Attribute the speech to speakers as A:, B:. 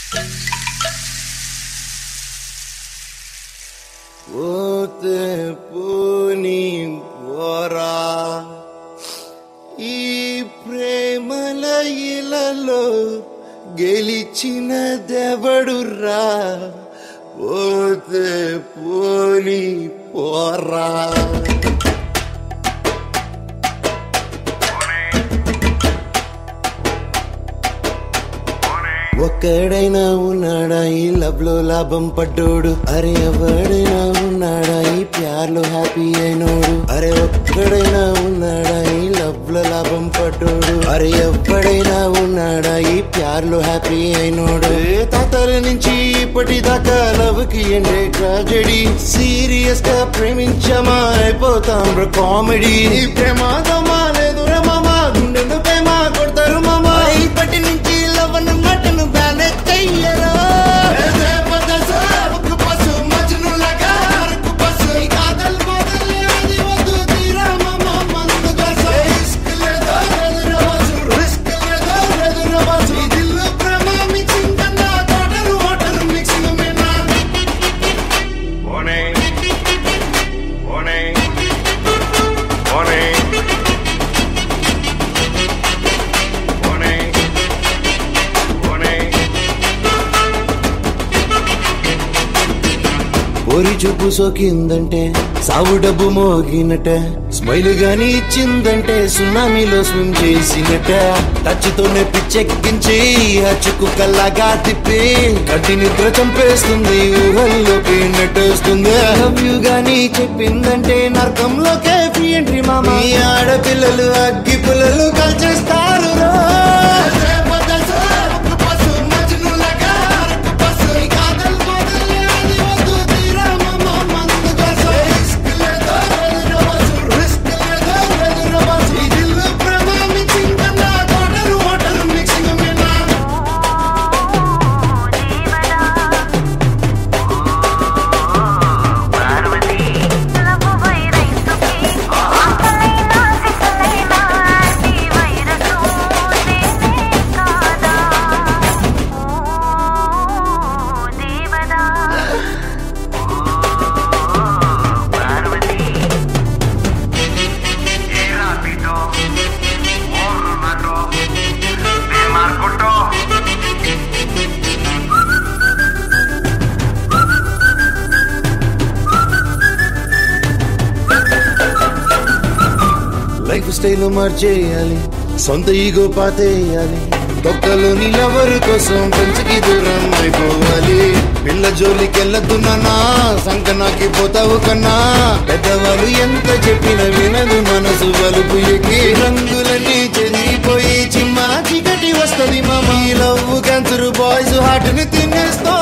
A: పోతే పోని పోరా ఈ ప్రేమల ఇలలో గెలిచిన దెవడురా పోతే పోని పోరా ఒక్కడైనా ఉన్నాడా ఈ లవ్ లో లాభం పడ్డోడు అరే ఎవడైనా ఉన్నాడా ఈ ప్యార్లో హ్యాపీ అయినోడు అరే ఒక్కడైనా ఉన్నాడా ఈ లవ్ లో లాభం పడ్డోడు అరే ఎవడైనా ఉన్నాడా ఈ ప్యార్లో హ్యాపీ అయినోడు ఏ తాతల నుంచి ఇప్పటిదాకా లవ్ కి ఎండే ట్రాజెడీ సీరియస్ గా ప్రేమించమా అయిపోతాం కామెడీ ప్రమాదమా లేదు మామా గుండెను ప్రేమ కొడతారు మామా ఇప్పటి నుంచి లవన్ మటను బానే చెయ్యరు
B: Morning. Morning. Morning. Morning. Morning.
A: ఓరి చూపు సోకిందంటే సావు డబ్బు మోగినట స్మైల్ గాని ఇచ్చిందంటే సునామీలో స్విమ్ చేసినట టచ్తోనే పిచ్చెక్కించి హచ్చుకు కల్లాగా తిప్పి కంటి నిద్ర చంపేస్తుంది ఊహల్లోకి నెట్టేస్తుంది లవ్ యు గాని చెప్పిందంటే నరకంలోకే ఫ్రీ ఎంట్రీ మామ ఈ ఆడపిల్లలు అగ్గి పుల్లలు కాల్చేస్తారు రో.
C: లవ్వు వైరస్సుకి ఆకలైనా సిసలైనా ఈ వైరస్సు నేనే కాదా ఓ దేవదా
B: Il rapito. Ornato. De Marcotto.
A: Life style మార్చేయాలి సొంత ఈగో పాతేయాలి తొక్కలోని లవర్ కోసం పెంచకి దూరం అయిపోవాలి పిల్ల జోలికెళ్ళద్దు నాన్నా సంకనాకి పోతావు కన్నా పెద్దవాళ్ళు ఎంత చెప్పిన వినదు మనసు వలుపు ఎక్కి రంగులన్నీ చెదిరిపోయి చిమ్మ చీకటి వస్తది మామ ఈ లవ్ క్యాన్సర్ బాయ్స్ హార్ట్ ని తినేస్తా